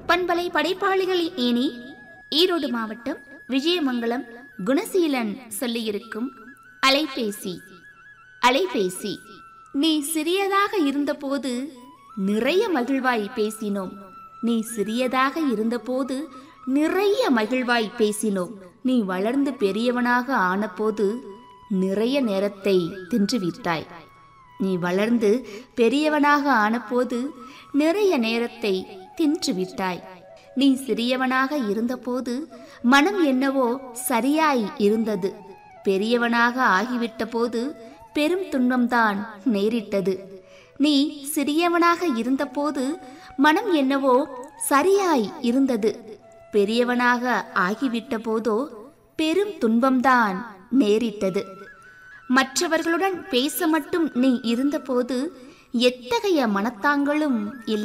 பண்பலை படைப்பாளிகளில் ஏனி ஈரோடு மாவட்டம் விஜயமங்கலம் குணசீலன் சொல்லியிருக்கும் அலைபேசி அலைபேசி நீ சிறியதாக இருந்தபோது நிறைய மகிழ்வாய் பேசினோம் நீ சிறியதாக இருந்தபோது நிறைய மகிழ்வாய் பேசினோம் நீ வளர்ந்து பெரியவனாக ஆனபோது நிறைய நேரத்தை தின்றுவிட்டாய் நீ வளர்ந்து பெரியவனாக ஆனபோது நிறைய நேரத்தை தின்றுவிட்டாய் நீ சிறியவனாக இருந்தபோது மனம் என்னவோ சரியாய் இருந்தது பெரியவனாக ஆகிவிட்ட போது பெரும் துன்பம்தான் நேரிட்டது நீ சிறியவனாக இருந்தபோது மனம் என்னவோ சரியாய் இருந்தது பெரியவனாக ஆகிவிட்ட போதோ பெரும் துன்பம்தான் நேரிட்டது மற்றவர்களுடன் பேச மட்டும் நீ இருந்தபோது எத்தகைய மனத்தாங்களும் இல்லை